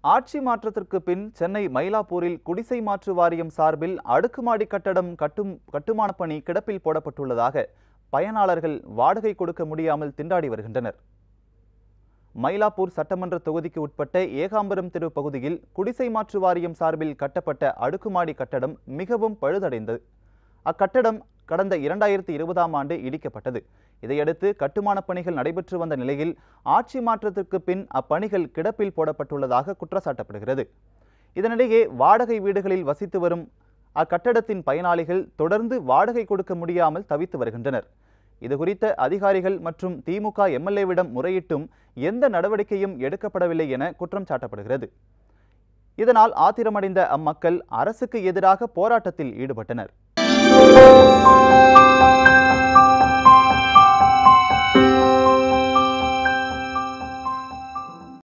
ஆட்சி மாற்றத்திற்கு பின் சென்னை மயிலாப்பூரில் குடிசை மாற்று வாரியம் சார்பில் அடுக்குமாடி கட்டடம் கட்டும் கட்டுமான பணி கிடப்பில் போடப்பட்டுள்ளதாக பயனாளர்கள் வாடகை கொடுக்க முடியாமல் திண்டாடி வருகின்றனர் மயிலாப்பூர் சட்டமன்ற தொகுதிக்கு உட்பட்ட ஏகாம்பரம் தெரு பகுதியில் குடிசை மாற்று வாரியம் சார்பில் கட்டப்பட்ட அடுக்குமாடி கட்டடம் மிகவும் பழுதடைந்தது அக்கட்டடம் கடந்த இரண்டாயிரத்தி இருபதாம் ஆண்டு இடிக்கப்பட்டது இதையடுத்து கட்டுமானப் பணிகள் நடைபெற்று வந்த நிலையில் ஆட்சி மாற்றத்திற்கு பின் அப்பணிகள் கிடப்பில் போடப்பட்டுள்ளதாக குற்றச்சாட்டப்படுகிறது இதனிடையே வாடகை வீடுகளில் வசித்து வரும் அக்கட்டடத்தின் பயனாளிகள் தொடர்ந்து வாடகை கொடுக்க முடியாமல் தவித்து வருகின்றனர் இதுகுறித்த அதிகாரிகள் மற்றும் திமுக எம்எல்ஏவிடம் முறையிட்டும் எந்த நடவடிக்கையும் எடுக்கப்படவில்லை என குற்றம் சாட்டப்படுகிறது இதனால் ஆத்திரமடைந்த அம்மக்கள் அரசுக்கு எதிராக போராட்டத்தில் ஈடுபட்டனர்